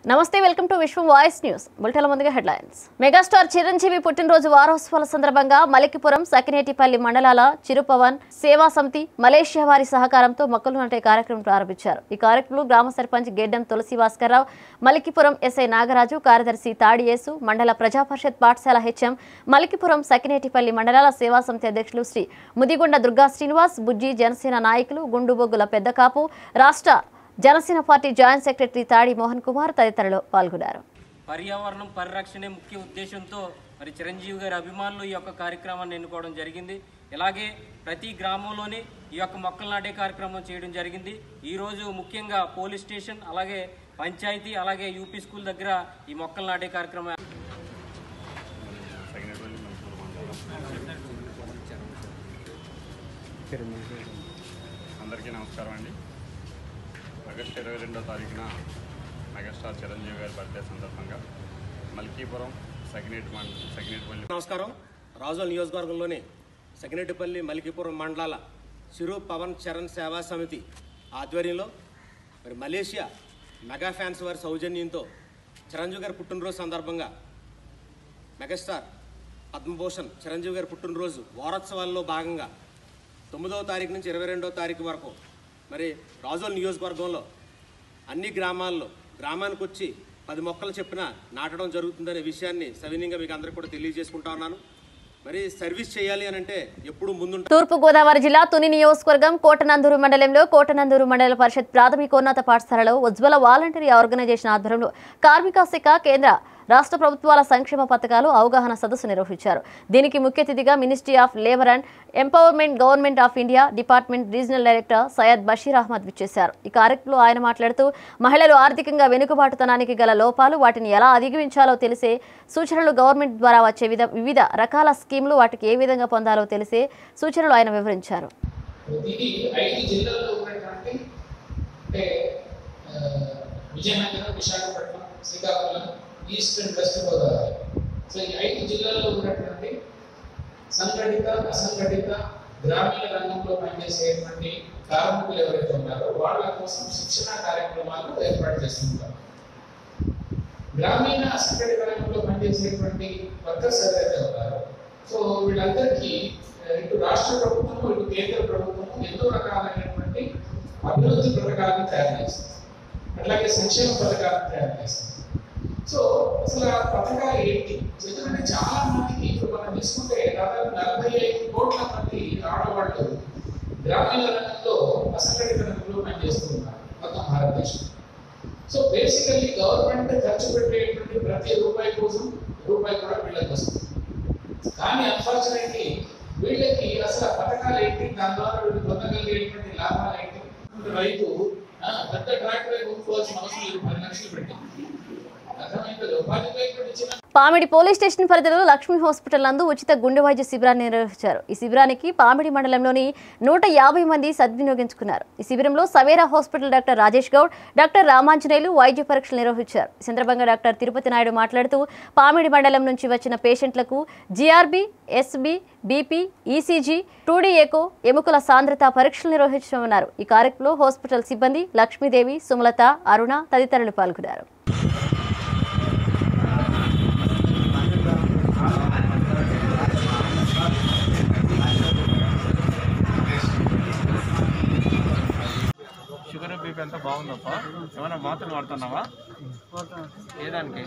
నమస్తే welcome to Vishwam voice news బులెటిన్ల ముందుగా హెడ్లైన్స్ మెగాస్టార్ చిరంజీవి పుట్టినరోజు వారోత్సవాల సందర్భంగా మలికిపురం సకినేటిపల్లి మండలాల చిరుపవన్ సేవా సమితి మలేషియా వారి సహకారంతో మొక్కలు నాటే కార్యక్రమం ప్రారంభించారు ఈ కార్యక్రమంలో గ్రామ సర్పంచ్ గెడ్డం తులసి భాస్కర్రావు మలికిపురం ఎస్ఐ నాగరాజు కార్యదర్శి తాడియేసు మండల ప్రజా పరిషత్ పాఠశాల హెచ్ఎం మలికిపురం సకినేటిపల్లి మండలాల సేవా సమితి అధ్యక్షులు శ్రీ ముదిగొండ దుర్గా శ్రీనివాస్ బుజ్జి జనసేన నాయకులు గుండుబొగ్గుల పెద్దకాపు రాష్ట్ర జనసేన పార్టీ జాయింట్ సెక్రటరీ తాడి మోహన్ కుమార్ తదితరులు పాల్గొన్నారు పర్యావరణం పరిరక్షణే ముఖ్య ఉద్దేశంతో మరి చిరంజీవి గారి అభిమానులు ఈ యొక్క కార్యక్రమాన్ని ఎన్నుకోవడం జరిగింది ఇలాగే ప్రతి గ్రామంలోని ఈ యొక్క మొక్కలు నాటే కార్యక్రమం చేయడం జరిగింది ఈరోజు ముఖ్యంగా పోలీస్ స్టేషన్ అలాగే పంచాయతీ అలాగే యూపీ స్కూల్ దగ్గర ఈ మొక్కలు నాటే కార్యక్రమం అందరికీ నమస్కారం అండి ఆగస్టు ఇరవై రెండో తారీఖున మెగాస్టార్ చిరంజీవి గారి బర్త్డే సందర్భంగా మల్కీపురం సకినేటి మండ సకినేటిపల్లి నమస్కారం రాజోల్ నియోజకవర్గంలోని సకినేటిపల్లి మలికిపురం మండలాల చిరు పవన్ చరణ్ సేవా సమితి ఆధ్వర్యంలో మరి మలేషియా మెగా ఫ్యాన్స్ వారి సౌజన్యంతో చిరంజీవి గారి పుట్టినరోజు సందర్భంగా మెగాస్టార్ పద్మభూషణ్ చిరంజీవి గారి పుట్టినరోజు వారోత్సవాల్లో భాగంగా తొమ్మిదవ తారీఖు నుంచి ఇరవై రెండవ తారీఖు వరకు మరి రాజోల్ నియోజకవర్గంలో అన్ని గ్రామాల్లో గ్రామానికి వచ్చి పది మొక్కలు చెప్పిన నాటడం జరుగుతుందనే విషయాన్ని సవినీయంగా మీకు అందరికీ కూడా తెలియజేసుకుంటా ఉన్నాను మరి సర్వీస్ చేయాలి అని అంటే ఎప్పుడు ముందుంటారు తూర్పు గోదావరి జిల్లా తుని నియోజకవర్గం కోటనందూరు మండలంలో కోటనందూరు మండల పరిషత్ ప్రాథమికోన్నత పాఠశాలలో ఉజ్వల వాలంటరీ ఆర్గనైజేషన్ ఆధ్వర్యంలో కార్మిక శాఖ కేంద్ర రాష్ట్ర ప్రభుత్వాల సంక్షేమ పథకాలు అవగాహన సదస్సు నిర్వహించారు దీనికి ముఖ్య అతిథిగా ministry of labour and empowerment government of India department regional director Syed Basheer Ahmed విచ్చేశారు ఈ కార్యక్రమంలో ఆయన మాట్లాడుతూ మహిళలు ఆర్థికంగా వెనుకబాటుతనానికి గల లోపాలు వాటిని ఎలా అధిగమించాలో తెలిసే సూచనలు గవర్నమెంట్ ద్వారా వచ్చే విధ వివిధ రకాల స్కీములు వాటికి ఏ విధంగా పొందాలో తెలిసే సూచనలు ఆయన వివరించారు ఇది ఐదు జిల్లాల్లో ఉన్నటువంటి అంటే ఆ, Vizianagaram Visakhapatnam Srikakulam east and west Godavari so ఈ ఐదు జిల్లాల్లో ఉన్నటువంటి సంఘటిత అసంఘటిత గ్రామీణ రంగంలో పనిచేసేటువంటి కార్మికులు ఎవరైతే ఉన్నారో వాళ్ళ కోసం శిక్షణ కార్యక్రమాలు ఏర్పాటు చేస్తుంటారు గ్రామీణ అసంఘటిత రంగంలో పనిచేసేటువంటి వర్కర్స్ ఎవరైతే ఉన్నారో సో వీళ్ళందరికీ ఆ, ఇటు రాష్ట్ర ప్రభుత్వము ఇటు కేంద్ర ప్రభుత్వము ఎన్నో రకాలైనటువంటి అభివృద్ధి పథకాలను తయారు చేస్తుంది అట్లాగే సంక్షేమ పథకాలను తయారు చేస్తుంది సో అసలు ఆ పథకాలు ఏంటి ఎందుకంటే చాలా మందికి ఇప్పుడు మనం తీసుకుంటే దాదాపు నలభై ఐదు కోట్ల మంది ఆడవాళ్ళు గ్రామీణ రంగంలో అసంఘటిత రంగంలో పనిచేస్తున్నారు మొత్తం భారతదేశం సో బేసికల్లీ గవర్నమెంట్ ఖర్చు పెట్టేటువంటి ప్రతి రూపాయి కోసం రూపాయి కూడా వీళ్ళకి వస్తుంది కానీ అన్ఫార్చునేట్లీ వీళ్ళకి అసలు ఆ పథకాలు ఏంటి దాని ద్వారా వీళ్ళు పొందగలిగేటువంటి లాభాలు ఏంటి రైతు ఆ, పెద్ద ట్రాక్టర్ కొనుక్కోవాల్సిన అవసరం లేదు పది లక్షలు పెట్టి అర్థమైంది ఉపాధి లేకుండా చిన్న పామిడి పోలీస్ స్టేషన్ పరిధిలో లక్ష్మీ హాస్పిటల్ నందు ఉచిత గుండె వైద్య శిబిరాన్ని నిర్వహించారు ఈ శిబిరానికి పామిడి మండలంలోని నూట యాభై మంది సద్వినియోగించుకున్నారు ఈ శిబిరంలో Savera hospital doctor Rajesh Goud doctor Ramanjaneyulu వైద్య పరీక్షలు నిర్వహించారు ఈ సందర్భంగా డాక్టర్ తిరుపతి నాయుడు మాట్లాడుతూ పామిడి మండలం నుంచి వచ్చిన పేషెంట్లకు GRB SB BP ECG two D echo ఎముకల సాంద్రత పరీక్షలు నిర్వహించనున్నారు ఈ కార్యక్రమంలో హాస్పిటల్ సిబ్బంది లక్ష్మీదేవి సుమలత అరుణ తదితరులు పాల్గొన్నారు షుగర్ బీపీ అంతా బాగుందప్ప ఏమైనా మాత్రలు వాడుతున్నావా ఏ దానికి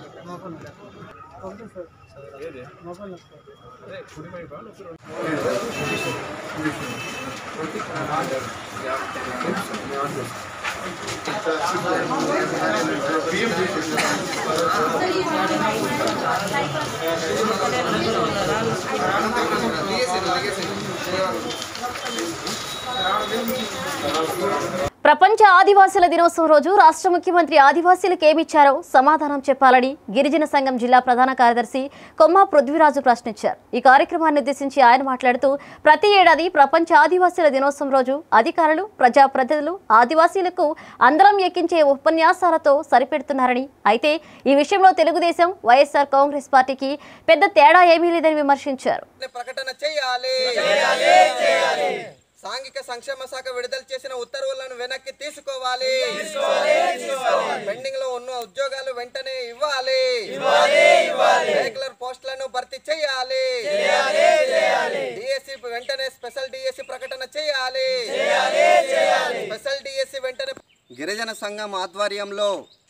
ఏది? అదే, కుడి వైపా, లేకపోతే రెండు- ప్రపంచ ఆదివాసీల దినోత్సవం రోజు రాష్ట్ర ముఖ్యమంత్రి ఆదివాసీలకు ఏమిచ్చారో సమాధానం చెప్పాలని గిరిజన సంఘం జిల్లా ప్రధాన కార్యదర్శి కొమ్మ పృథ్వీరాజు ప్రశ్నించారు ఈ కార్యక్రమాన్ని ఉద్దేశించి ఆయన మాట్లాడుతూ ప్రతి ఏడాది ప్రపంచ ఆదివాసీల దినోత్సవం రోజు అధికారులు ప్రజాప్రతినిధులు ఆదివాసీలకు అందరం ఎక్కించే ఉపన్యాసాలతో సరిపెడుతున్నారని అయితే ఈ విషయంలో తెలుగుదేశం వైఎస్ఆర్ కాంగ్రెస్ పార్టీకి పెద్ద తేడా ఏమీ లేదని విమర్శించారు ప్రకటన చేయాలి సాంఘిక సంక్షేమ శాఖ విడుదల చేసిన ఉత్తర్వులను వెనక్కి తీసుకోవాలి పెండింగ్ లో ఉన్న ఉద్యోగాలు వెంటనే ఇవ్వాలి రెగ్యులర్ పోస్టులను భర్తీ చేయాలి డిఎస్సి వెంటనే స్పెషల్ డిఎస్సి ప్రకటన చేయాలి స్పెషల్ డిఎస్సి వెంటనే గిరిజన సంఘం ఆధ్వర్యంలో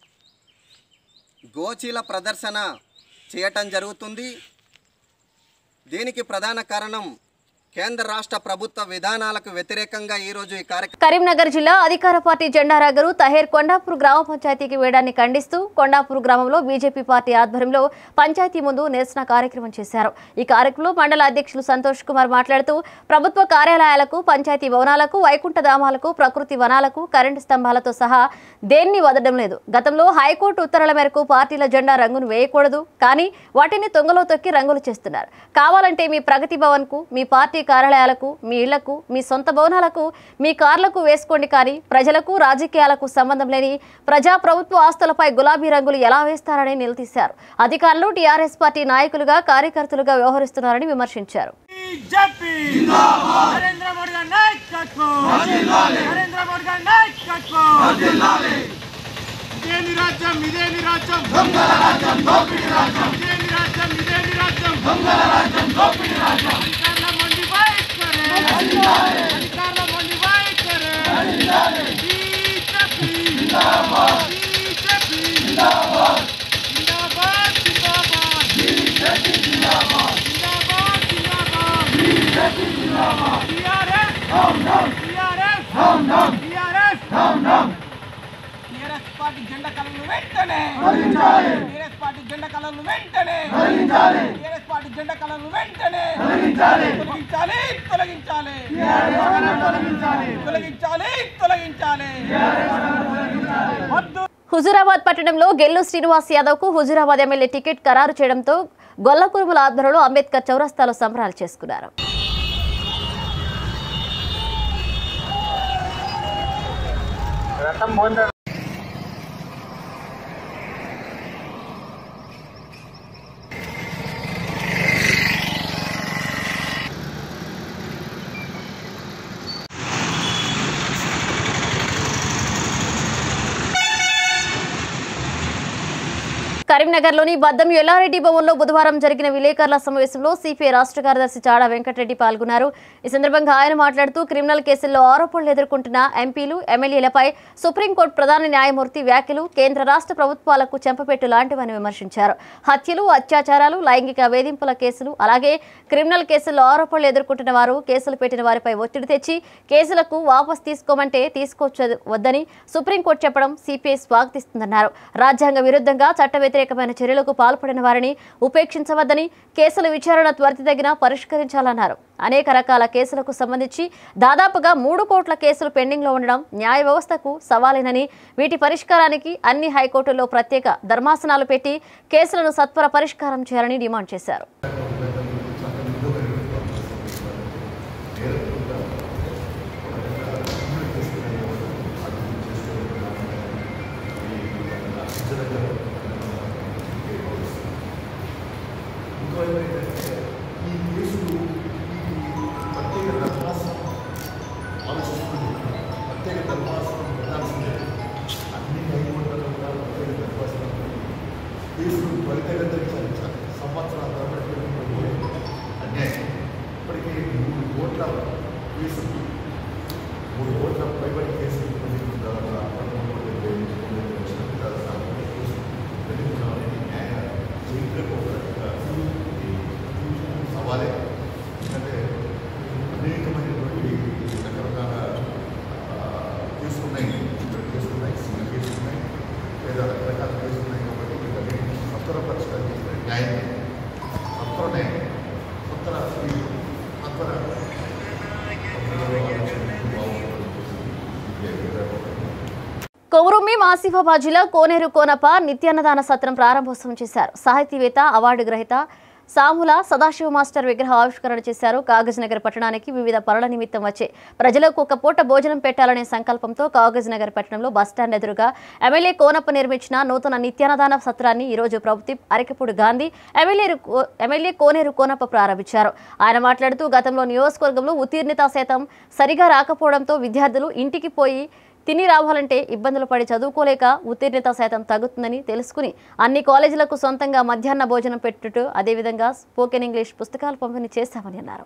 గోచీల ప్రదర్శన చేయటం జరుగుతుంది దీనికి ప్రధాన కారణం కేంద్ర రాష్ట్ర ప్రభుత్వ విధానాలకు వ్యతిరేకంగా ఈరోజు ఈ కార్యక్రమం కరీంనగర్ జిల్లా అధికార పార్టీ జెండా రాగరు తహేర్ కొండాపూర్ గ్రామ పంచాయతీకి వేయడాన్ని ఖండిస్తూ కొండాపూర్ గ్రామంలో బీజేపీ పార్టీ ఆధ్వర్యంలో పంచాయతీ ముందు నిరసన కార్యక్రమం చేశారు ఈ కార్యక్రమంలో మండల అధ్యక్షులు సంతోష్ కుమార్ మాట్లాడుతూ ప్రభుత్వ కార్యాలయాలకు పంచాయతీ భవనాలకు వైకుంఠ ధామాలకు ప్రకృతి వనాలకు కరెంటు స్తంభాలతో సహా దేన్ని వదలడం లేదు గతంలో హైకోర్టు ఉత్తర్వుల మేరకు పార్టీల జెండా రంగును వేయకూడదు కానీ వాటిని తొంగలో తొక్కి రంగులు చేస్తున్నారు కావాలంటే మీ ప్రగతి భవన్ కు మీ పార్టీ కార్యాలయాలకు మీ ఇళ్లకు మీ సొంత భవనాలకు మీ కార్లకు వేసుకోండి కానీ ప్రజలకు రాజకీయాలకు సంబంధం లేని ప్రజా ప్రభుత్వ ఆస్తులపై గులాబీ రంగులు ఎలా వేస్తారని నిలదీశారు అధికారులు టీఆర్ఎస్ పార్టీ నాయకులుగా కార్యకర్తలుగా వ్యవహరిస్తున్నారని విమర్శించారు బీజేపీ నరేంద్ర మోడీ గారి నాయకత్వం నరేంద్ర మోడీ గారి నాయకత్వం ఇదేమి రాజ్యం ఇదేమి రాజ్యం దొంగల రాజ్యం దోపిడీ రాజ్యం ఇదేమి రాజ్యం ఇదేమి రాజ్యం దొంగల రాజ్యం దోపిడీ రాజ్యం అధికారుల మండి వైఖరే అధికారుల మండి వైఖరే బీజేపీ జిందాబాద్ బీజేపీ జిందాబాద్ జిందాబాద్ జిందాబాద్ బీజేపీ జిందాబాద్ జిందాబాద్ జిందాబాద్ బీజేపీ జిందాబాద్ TRS down down TRS down down TRS down down TRS party జెండా కలర్లు వెంటనే టీఆర్ఎస్ పార్టీ జెండా కలర్లు వెంటనే టీఆర్ఎస్ పార్టీ జెండా కలర్లు వెంటనే తొలగించాలి తొలగించాలి తొలగించాలి తొలగించాలి వద్దు హుజూరాబాద్ పట్టణంలో గెల్లు శ్రీనివాస్ యాదవ్ కు హుజూరాబాద్ ఎమ్మెల్యే టికెట్ ఖరారు చేయడంతో గొల్లకురుముల ఆధ్వర్యంలో అంబేద్కర్ చౌరస్తాలో సంబరాలు చేసుకున్నారు కరీంనగర్లోని బద్దం ఎల్లారెడ్డి భవన్లో బుధవారం జరిగిన విలేకరుల సమావేశంలో సిపిఐ రాష్ట్ర కార్యదర్శి చాడా వెంకటరెడ్డి పాల్గొన్నారు ఈ సందర్భంగా ఆయన మాట్లాడుతూ క్రిమినల్ కేసుల్లో ఆరోపణలు ఎదుర్కొంటున్న ఎంపీలు ఎమ్మెల్యేలపై సుప్రీంకోర్టు ప్రధాన న్యాయమూర్తి వ్యాఖ్యలు కేంద్ర రాష్ట్ర ప్రభుత్వాలకు చెంపపెట్టు లాంటివని విమర్శించారు హత్యలు అత్యాచారాలు లైంగిక వేధింపుల కేసులు అలాగే క్రిమినల్ కేసుల్లో ఆరోపణలు ఎదుర్కొంటున్న వారు కేసులు పెట్టిన వారిపై ఒత్తిడి తెచ్చి కేసులకు వాపస్ తీసుకోమంటే తీసుకోవచ్చు వద్దని సుప్రీంకోర్టు చెప్పడం సిపిఐ స్వాగతిస్తుందన్నారు రాజ్యాంగ విరుద్ధంగా చట్ట వ్యతిరేకమైన చర్యలకు పాల్పడిన వారిని ఉపేక్షించవద్దని కేసుల విచారణ త్వరితగిన పరిష్కరించాలన్నారు అనేక రకాల కేసులకు సంబంధించి దాదాపుగా మూడు కోట్ల కేసులు పెండింగ్లో ఉండడం న్యాయ వ్యవస్థకు సవాలేనని వీటి పరిష్కారానికి అన్ని హైకోర్టుల్లో ప్రత్యేక ధర్మాసనాలు పెట్టి కేసులను సత్వర పరిష్కారం చేయాలని డిమాండ్ చేశారు కొమరుమ్మి ఆసిఫాబాద్ జిల్లా కోనేరు కోనప నిత్యాన్నదాన సత్రం ప్రారంభోత్సవం చేశారు సాహితీవేత్త అవార్డు గ్రహీత సాముల సదాశివ మాస్టర్ విగ్రహ ఆవిష్కరణ చేశారు కాగజ్ నగర్ పట్టణానికి వివిధ పనుల నిమిత్తం వచ్చే ప్రజలకు ఒక పూట భోజనం పెట్టాలనే సంకల్పంతో కాగజ్ నగర్ పట్టణంలో బస్టాండ్ ఎదురుగా ఎమ్మెల్యే కోనప్ప నిర్మించిన నూతన నిత్యానదాన సత్రాన్ని ఈ రోజు ప్రభుత్వం అరకెప్పుడు గాంధీ ఎమ్మెల్యే కో- ఎమ్మెల్యే కోనేరు కోనప్ప ప్రారంభించారు ఆయన మాట్లాడుతూ గతంలో నియోజకవర్గంలో ఉత్తీర్ణత శాతం సరిగా రాకపోవడంతో విద్యార్థులు ఇంటికి పోయి తిని రావాలంటే ఇబ్బందులు పడి చదువుకోలేక ఉత్తీర్ణత శాతం తగ్గుతుందని తెలుసుకుని అన్ని కాలేజీలకు సొంతంగా మధ్యాహ్న భోజనం పెట్టుటూ అదేవిధంగా స్పోకెన్ ఇంగ్లీష్ పుస్తకాలు పంపిణీ చేశామని అన్నారు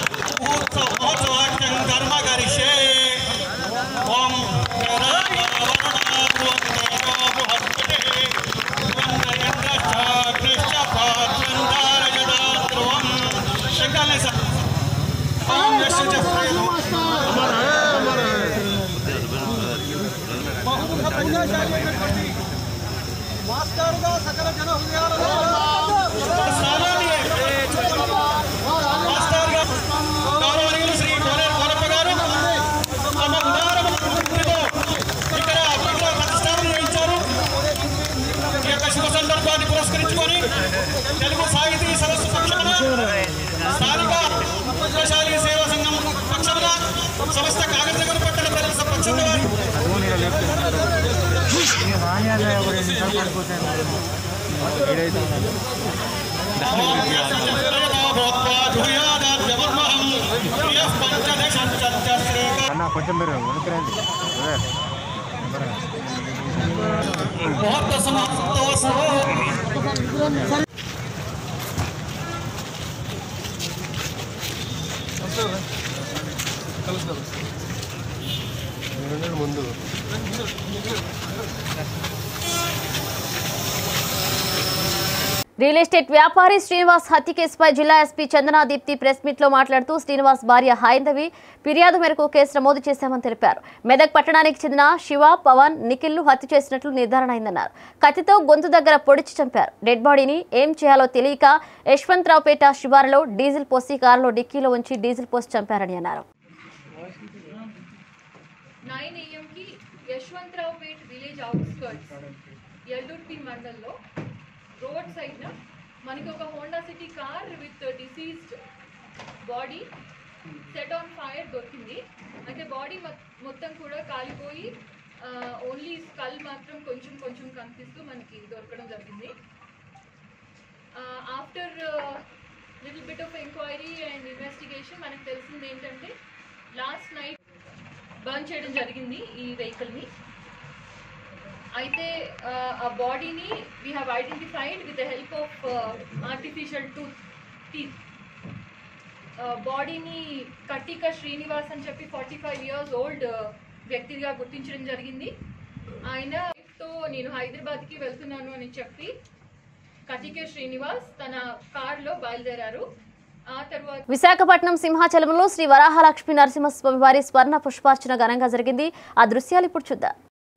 మాస్టర్గా సకల జన హృదయాలలో మాస్టర్గా గౌరవనీయులు శ్రీ కోనేరు కోనప్ప గారు తమ ఉదారణ స్ఫూర్తితో ఇక్కడ విగ్రహ ప్రతిష్టాపన చేయించారు ఈ యొక్క శుభ సందర్భాన్ని పురస్కరించుకొని తెలుగు సాహితీ సదస్సు పక్షాన స్థానిక విద్యాశాలి సేవా సంఘం పక్షాన సమస్త కాగజనగర్ పట్టణ ప్రజల పక్షంగా కొంచెం మీరు వెనకరండి ముందు రియల్ ఎస్టేట్ వ్యాపారి శ్రీనివాస్ హత్య కేసుపై జిల్లా SP Chandana Deepti press meet లో మాట్లాడుతూ శ్రీనివాస్ భార్య హైందవి ఫిర్యాదు మేరకు కేసు నమోదు చేశామని తెలిపారు మెదక్ పట్టణానికి చెందిన శివ పవన్ నిఖిల్ను హత్య చేసినట్లు నిర్ధారణ అయిందన్నారు కత్తితో గొంతు దగ్గర పొడిచి చంపారు డెడ్ బాడీని ఏం చేయాలో తెలియక యశ్వంతరావుపేట శివారులో డీజిల్ పోసి కారులో డిక్కీలో ఉంచి డీజిల్ పోసి చంపారని అన్నారు నైన్ ఏఎంకి యశ్వంతరావుపేట్ విలేజ్ అవుట్స్కర్ట్స్ ఎల్దుర్తి మండల్లో రోడ్ సైడ్న మనకి ఒక Honda City car with deceased body set on fire దొరికింది అయితే బాడీ మొత్తం కూడా కాలిపోయి ఓన్లీ స్కల్ మాత్రం కొంచెం కొంచెం కనిపిస్తూ మనకి దొరకడం జరిగింది after little bit of enquiry and investigation మనకు తెలిసింది ఏంటంటే లాస్ట్ నైట్ బర్న్ చేయడం జరిగింది ఈ వెహికల్ని అయితే ఆ, ఆ బాడీని we have identified with the help of artificial tooth teeth బాడీని కట్టిక శ్రీనివాస్ అని చెప్పి ఫార్టీ ఫైవ్ ఇయర్స్ ఓల్డ్ వ్యక్తిగా గుర్తించడం జరిగింది ఆయన తో నేను హైదరాబాద్కి వెళ్తున్నాను అని చెప్పి కటికే శ్రీనివాస్ తన కార్లో బయలుదేరారు ఆ తర్వాత విశాఖపట్నం సింహాచలంలో శ్రీ వరాహలక్ష్మి నరసింహస్వామి వారి స్వర్ణ పుష్పార్చన ఘనంగా జరిగింది ఆ దృశ్యాలు ఇప్పుడు చూద్దాం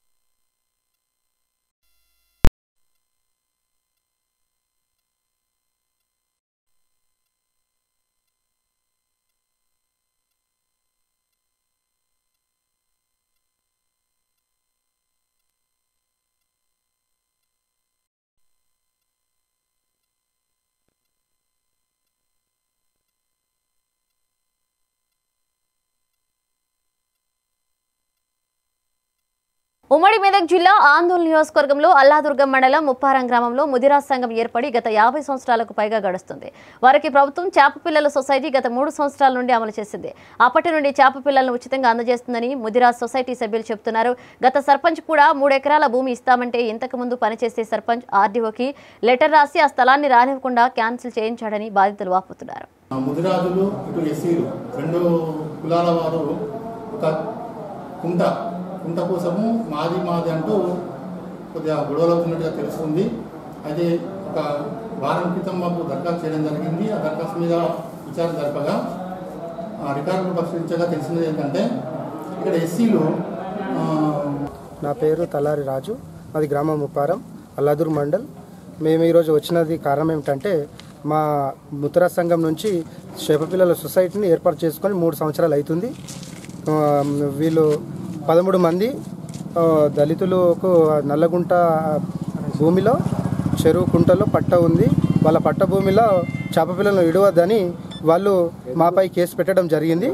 ఉమ్మడి మెదక్ జిల్లా ఆందోళన నియోజకవర్గంలో అల్లాదుర్గం మండలం ముప్పారం గ్రామంలో ముదిరాజ్ సంఘం ఏర్పడి గత యాభై సంవత్సరాలకు పైగా గడుస్తుంది వారికి ప్రభుత్వం చేప పిల్లల సొసైటీ గత మూడు సంవత్సరాల నుండి అమలు చేసింది అప్పటి నుండి చేప పిల్లలను ఉచితంగా అందజేస్తుందని ముదిరాజ్ సొసైటీ సభ్యులు చెబుతున్నారు గత సర్పంచ్ కూడా మూడు ఎకరాల భూమి ఇస్తామంటే ఇంతకు ముందు పనిచేసే సర్పంచ్ ఆర్డీఓకి లెటర్ రాసి ఆ స్థలాన్ని రానివ్వకుండా క్యాన్సిల్ చేయించాడని బాధితులు వాపోతున్నారు ఆ ముదిరాజులు ఇటు ఎస్సీలు రెండు కులాల వారు ఒక కుంట కుంట కోసము మాది మాది అంటూ కొద్దిగా గొడవలు అవుతున్నట్టుగా తెలుస్తుంది అయితే ఒక వారం క్రితం మాకు దరఖాస్తు చేయడం జరిగింది ఆ దరఖాస్తు మీద విచారణ జరపగా ఆ రికార్డులు పరిశీలించగా తెలిసినది ఏంటంటే ఇక్కడ ఎస్సీలు నా పేరు తలారి రాజు మాది గ్రామం ముప్పారం అల్లాదూర్ మండల్ మేము ఈరోజు వచ్చినది కారణం ఏమిటంటే మా ముత్తరా సంఘం నుంచి చేపపిల్లల సొసైటీని ఏర్పాటు చేసుకొని మూడు సంవత్సరాలు అవుతుంది ఆ, వీళ్ళు పదమూడు మంది ఆ, దళితులకు నల్లగుంట భూమిలో చెరువు కుంటలో పట్ట ఉంది వాళ్ళ పట్ట భూమిలో చేప పిల్లలను ఇడవద్దని వాళ్ళు మాపై కేసు పెట్టడం జరిగింది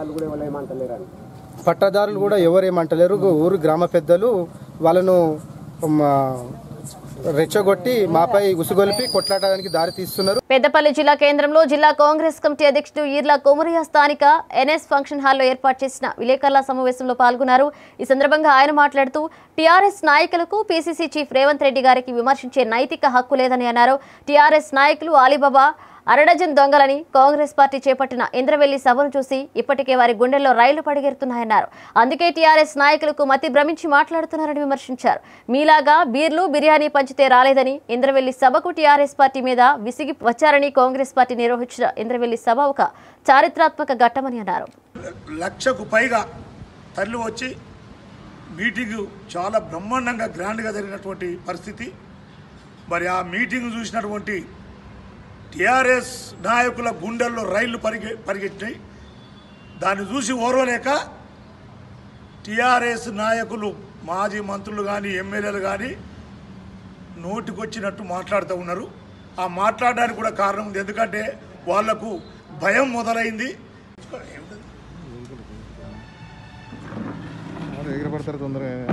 పట్టదారులు కూడా ఎవరేమంటలేరు ఊరు గ్రామ పెద్దలు వాళ్ళను మా, రెచ్చగొట్టి మాపై ఉసుగొలిపి కొట్లాడడానికి దారి తీస్తున్నారు పెద్దపల్లి జిల్లా కేంద్రంలో జిల్లా కాంగ్రెస్ కమిటీ అధ్యక్షుడు ఈర్ల కొమరియా స్థానిక ఎన్ఎస్ ఫంక్షన్ హాల్లో ఏర్పాటు చేసిన విలేకరుల సమావేశంలో పాల్గొన్నారు ఈ సందర్భంగా ఆయన మాట్లాడుతూ టీఆర్ఎస్ నాయకులకు పీసీసీ చీఫ్ రేవంత్ రెడ్డి గారికి విమర్శించే నైతిక హక్కు లేదని అన్నారు టీఆర్ఎస్ నాయకులు అలీబాబా అరడజన్ దొంగలని కాంగ్రెస్ పార్టీ చేపట్టిన ఇంద్రవెల్లి సభను చూసి ఇప్పటికే వారి గుండెల్లో రైళ్లు పడిగెడుతున్నాయన్నారు అందుకే టీఆర్ఎస్ నాయకులకు మతి భ్రమించి మాట్లాడుతున్నారని విమర్శించారు మీలాగా బీర్లు బిర్యానీ పంచితే రాలేదని ఇంద్రవెల్లి సభకు టీఆర్ఎస్ పార్టీ మీద విసిగి వచ్చారని కాంగ్రెస్ పార్టీ నిర్వహించిన ఇంద్రవెల్లి సభ ఒక చారిత్రాత్మక ఘట్టమని అన్నారు లక్షకు పైగా తరలి వచ్చి మీటింగు చాలా బ్రహ్మాండంగా గ్రాండ్గా జరిగినటువంటి పరిస్థితి మరి ఆ మీటింగ్ చూసినటువంటి టీఆర్ఎస్ నాయకుల గుండెల్లో రైళ్లు పరిగె పరిగెట్టినాయి దాన్ని చూసి ఓర్వలేక టీఆర్ఎస్ నాయకులు మాజీ మంత్రులు కానీ ఎమ్మెల్యేలు కానీ నోటికొచ్చినట్టు మాట్లాడుతూ ఉన్నారు ఆ మాట్లాడడానికి కూడా కారణం ఉంది ఎందుకంటే వాళ్లకు భయం మొదలైంది ఎగరపడతారు తొందరగా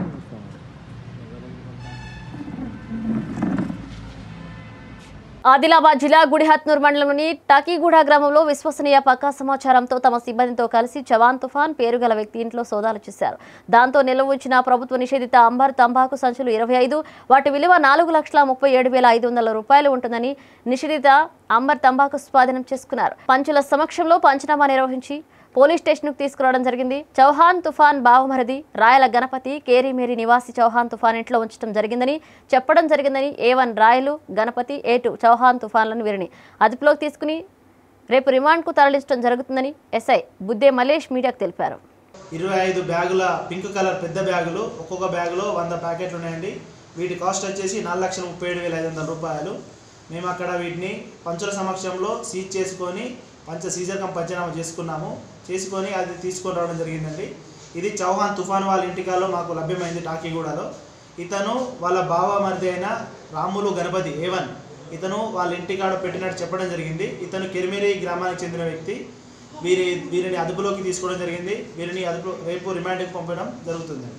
ఆదిలాబాద్ జిల్లా గుడిహత్నూర్ మండలంలోని టాకీగూడ గ్రామంలో విశ్వసనీయ పక్కా సమాచారంతో తమ సిబ్బందితో కలిసి జవాన్ తుఫాన్ పేరు గల వ్యక్తి ఇంట్లో సోదాలు చేశారు దాంతో నిల్వ ఉంచిన ప్రభుత్వ నిషేధిత అంబర్ తంబాకు సంచులు ఇరవై ఐదు వాటి విలువ నాలుగు లక్షల ముప్పై ఏడు వేల ఐదు వందల రూపాయలు ఉంటుందని నిషేధిత అంబర్ తంబాకు స్వాధీనం చేసుకున్నారు పంచుల సమక్షంలో పంచనామా నిర్వహించి పోలీస్ స్టేషన్కు తీసుకురావడం జరిగింది చౌహాన్ తుఫాన్ బావమరది రాయల గణపతి కేరీమేరి నివాసి చౌహాన్ తుఫాన్ ఇంట్లో ఉంచడం జరిగిందని చెప్పడం జరిగిందని A one Rayalu Ganapathi A two Chauhan తుఫాన్లను వీరిని అదుపులోకి తీసుకుని రేపు రిమాండ్కు తరలించడం జరుగుతుందని ఎస్ఐ బుద్దే మలేష్ మీడియాకు తెలిపారు ఇరవై ఐదు బ్యాగుల పింక్ కలర్ పెద్ద బ్యాగులు ఒక్కొక్క బ్యాగులో వంద ప్యాకెట్లు ఉన్నాయండి వీటి కాస్ట్ వచ్చేసి నాలుగు లక్షల ముప్పై ఏడు వేల ఐదు వందల రూపాయలు మేము అక్కడ వీటిని పంచుల సమక్షంలో సీజ్ చేసుకొని పంచ సీజర్ కం పంచనామా చేసుకున్నాము చేసుకొని అది తీసుకొని రావడం జరిగిందండి ఇది చౌహాన్ తుఫాన్ వాళ్ళ ఇంటికాలో మాకు లభ్యమైంది టాకీగూడలో ఇతను వాళ్ళ బావ మరిది అయిన రాములు గణపతి ఏవన్ ఇతను వాళ్ళ ఇంటికాడ పెట్టినట్టు చెప్పడం జరిగింది ఇతను కెరిమిరి గ్రామానికి చెందిన వ్యక్తి వీరి వీరిని అదుపులోకి తీసుకోవడం జరిగింది వీరిని అదుపు రేపు రిమాండ్కి పంపడం జరుగుతుంది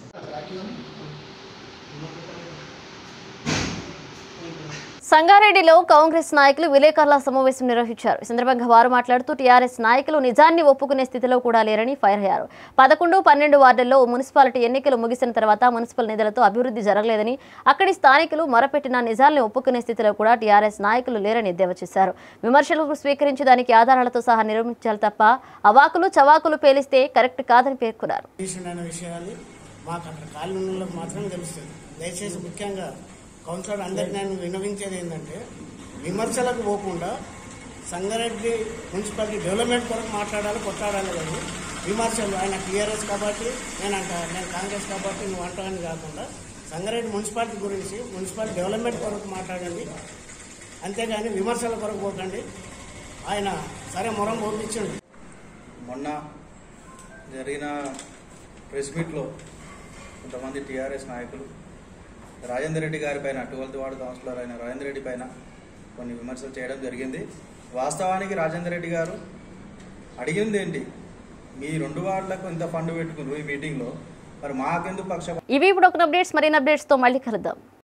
సంగారెడ్డిలో కాంగ్రెస్ నాయకులు విలేకరుల సమావేశం నిర్వహించారు ఈ సందర్భంగా వారు మాట్లాడుతూ టీఆర్ఎస్ నాయకులు నిజాన్ని ఒప్పుకునే స్థితిలో కూడా లేరని ఫైర్ అయ్యారు పదకొండు పన్నెండు వార్డుల్లో మున్సిపాలిటీ ఎన్నికలు ముగిసిన తర్వాత మున్సిపల్ నిధులతో అభివృద్ధి జరగలేదని అక్కడి స్థానికులు మొరపెట్టిన నిజాల్ని ఒప్పుకునే స్థితిలో కూడా టీఆర్ఎస్ నాయకులు లేరని ఎద్దేవా చేశారు విమర్శలకు స్వీకరించి దానికి ఆధారాలతో సహా నిర్మించాలి తప్ప అవాకులు చవాకులు పేలిస్తే కరెక్ట్ కాదని పేర్కొన్నారు అనే విషయాలు మాకు అక్కడ కాలనీలకు మాత్రమే తెలుస్తుంది దయచేసి ముఖ్యంగా కౌన్సిలర్ అందరికి నేను విన్నవించేది ఏంటంటే విమర్శలకు పోకుండా సంగారెడ్డి మున్సిపాలిటీ డెవలప్మెంట్ కొరకు మాట్లాడాలి కొట్లాడాలి కానీ విమర్శలు ఆయన టీఆర్ఎస్ కాబట్టి నేను అంట నేను కాంగ్రెస్ కాబట్టి నువ్వు అంటావని కాకుండా సంగారెడ్డి మున్సిపాలిటీ గురించి మున్సిపాలిటీ డెవలప్మెంట్ కొరకు మాట్లాడండి అంతేగాని విమర్శల కొరకు పోకండి ఆయన సరే మొరం పోపించండి మొన్న జరిగిన ప్రెస్ మీట్లో కొంతమంది టీఆర్ఎస్ నాయకులు రాజేందర్ రెడ్డి గారి పైన ట్వెల్త్ వార్డు కౌన్సిలర్ అయిన రాజేందర్ రెడ్డి పైన కొన్ని విమర్శలు చేయడం జరిగింది వాస్తవానికి రాజేందర్ రెడ్డి గారు అడిగింది ఏంటి మీ రెండు వార్డులకు ఇంత ఫండ్ పెట్టుకున్నారు ఈ మీటింగ్లో మరి మాకెందుకు పక్ష ఇవి ఇప్పుడు ఒక అప్డేట్స్ మరిన్ని అప్డేట్స్తో మళ్ళీ కలుద్దాం